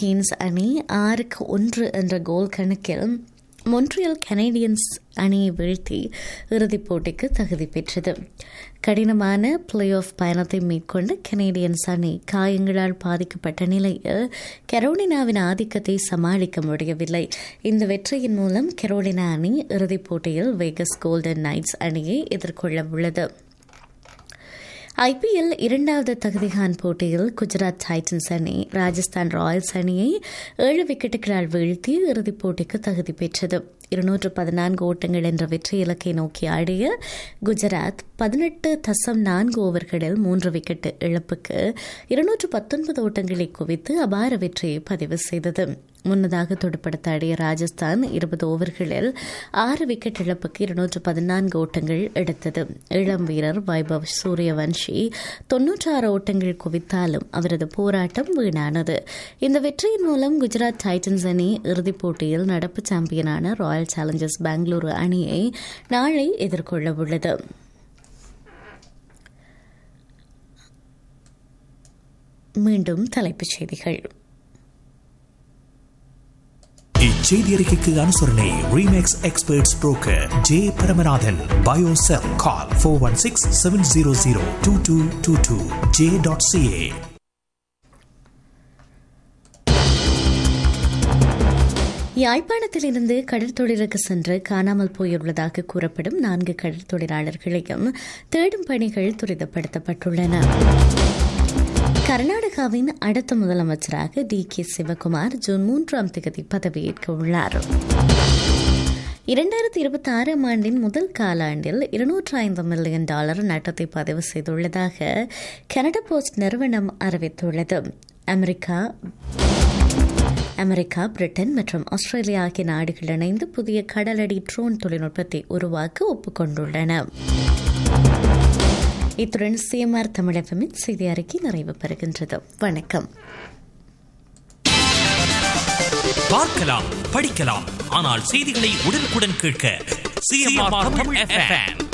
Keynes அணி ஆறுக்கு ஒன்று என்ற கோல் கணக்கில் மொன்ட்ரியல் கனேடியன்ஸ் அணியை வீழ்த்தி இறுதிப் போட்டிக்கு தகுதி பெற்றது கடினமான பிளே ஆஃப் பயணத்தை மேற்கொண்ட கனேடியன்ஸ் அணி காயங்களால் பாதிக்கப்பட்ட நிலையில் கரோலினாவின் ஆதிக்கத்தை சமாளிக்க முடியவில்லை இந்த வெற்றியின் மூலம் கரோலினா அணி இறுதிப் போட்டியில் வேகஸ் கோல்டன் நைட்ஸ் அணியை எதிர்கொள்ள உள்ளது ஐபிஎல் இரண்டாவது தகுதிகான் போட்டியில் குஜராத் டைட்டன்ஸ் அணி ராஜஸ்தான் ராயல்ஸ் அணியை ஏழு விக்கெட்டுகளால் வீழ்த்தி இறுதிப் போட்டிக்கு தகுதி பெற்றது இருநூற்று பதினான்கு ஓட்டங்கள் என்ற வெற்றி இலக்கை நோக்கி ஆடிய குஜராத் பதினெட்டு தசம் நான்கு ஓவர்களில் மூன்று விக்கெட் இழப்புக்கு இருநூற்று பத்தொன்பது ஓட்டங்களை குவித்து அபார வெற்றியை பதிவு செய்தது முன்னதாக துடுப்படுத்த ஆடிய ராஜஸ்தான் இருபது ஓவர்களில் ஆறு விக்கெட் இழப்புக்கு இருநூற்று பதினான்கு ஓட்டங்கள் எடுத்தது இளம் வீரர் வைபவ் சூரியவன்ஷி தொன்னூற்றாறு ஓட்டங்கள் குவித்தாலும் அவரது போராட்டம் வீணானது இந்த வெற்றியின் மூலம் குஜராத் டைட்டன்ஸ் அணி இறுதிப் போட்டியில் நடப்பு சாம்பியனான ராயல் சேலஞ்சர்ஸ் பெங்களூரு அணியை நாளை எதிர்கொள்ள உள்ளது மீண்டும் தலைப்புச் செய்திகள் இச்செய்தி அறிக்கைக்கு அனுசரணை Remax experts broker J Paramanathan பயோசெல் call four one six seven zero zero two two two two J dot C A யாழ்ப்பாணத்திலிருந்து கடற்தொழிலுக்கு சென்று காணாமல் போயுள்ளதாக கூறப்படும் நான்கு கடற்தொழிலாளர்களையும் தேடும் பணிகள் துரிதப்படுத்தப்பட்டுள்ளன கர்நாடகாவின் அடுத்த முதலமைச்சராக டி கே சிவகுமார் ஜூன் மூன்றாம் தேதி பதவியேற்க உள்ளார் இரண்டாயிரத்தி இருபத்தி ஆறாம் ஆண்டின் முதல் காலாண்டில் இருநூற்று ஐந்து மில்லியன் டாலர் நட்டத்தை பதிவு செய்துள்ளதாக கனடா போஸ்ட் நிறுவனம் அறிவித்துள்ளது அமெரிக்கா அமெரிக்கா பிரிட்டன் மற்றும் ஆஸ்திரேலியா ஆகிய நாடுகள் இணைந்து புதிய கடலடி ட்ரோன் தொழில்நுட்பத்தை உருவாக்க ஒப்புக்கொண்டுள்ளன இத்துடன் சிஎம்ஆர் தமிழகமின் செய்தி அறிக்கை நிறைவு பெறுகின்றது வணக்கம் பார்க்கலாம் படிக்கலாம் ஆனால் செய்திகளை உடனுக்குடன் கேட்க சிஎம்ஆர் தமிழ் எஃப்எம்